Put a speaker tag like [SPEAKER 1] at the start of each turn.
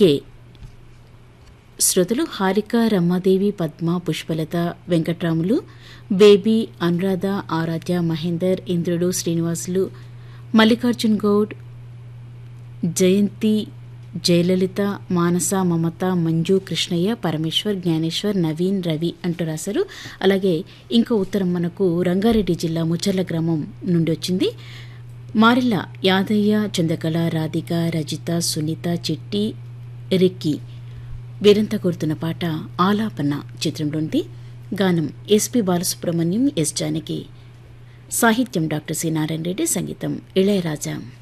[SPEAKER 1] కే శ్రోతలు హారిక రమాదేవి పద్మ పుష్పలత వెంకట్రాములు బేబీ అనురాధ ఆరాధ్య మహేందర్ ఇంద్రుడు శ్రీనివాసులు మల్లికార్జున్ గౌడ్ జయంతి జయలలిత మానస మమత మంజు కృష్ణయ్య పరమేశ్వర్ జ్ఞానేశ్వర్ నవీన్ రవి అంటూ రాశారు అలాగే ఇంకో ఉత్తరం మనకు రంగారెడ్డి జిల్లా ముచ్చర్ల గ్రామం నుండి వచ్చింది మారిల్ల యాదయ్య చంద్రకళ రాధిక రజిత సునీత చిట్టి రిక్కీ వీరంతా కోరుతున్న పాట ఆలాపన చిత్రంలోనిది గానం ఎస్పి బాలసుబ్రహ్మణ్యం ఎస్ జానకి సాహిత్యం డాక్టర్ సి నారాయణ రెడ్డి సంగీతం ఇళయరాజా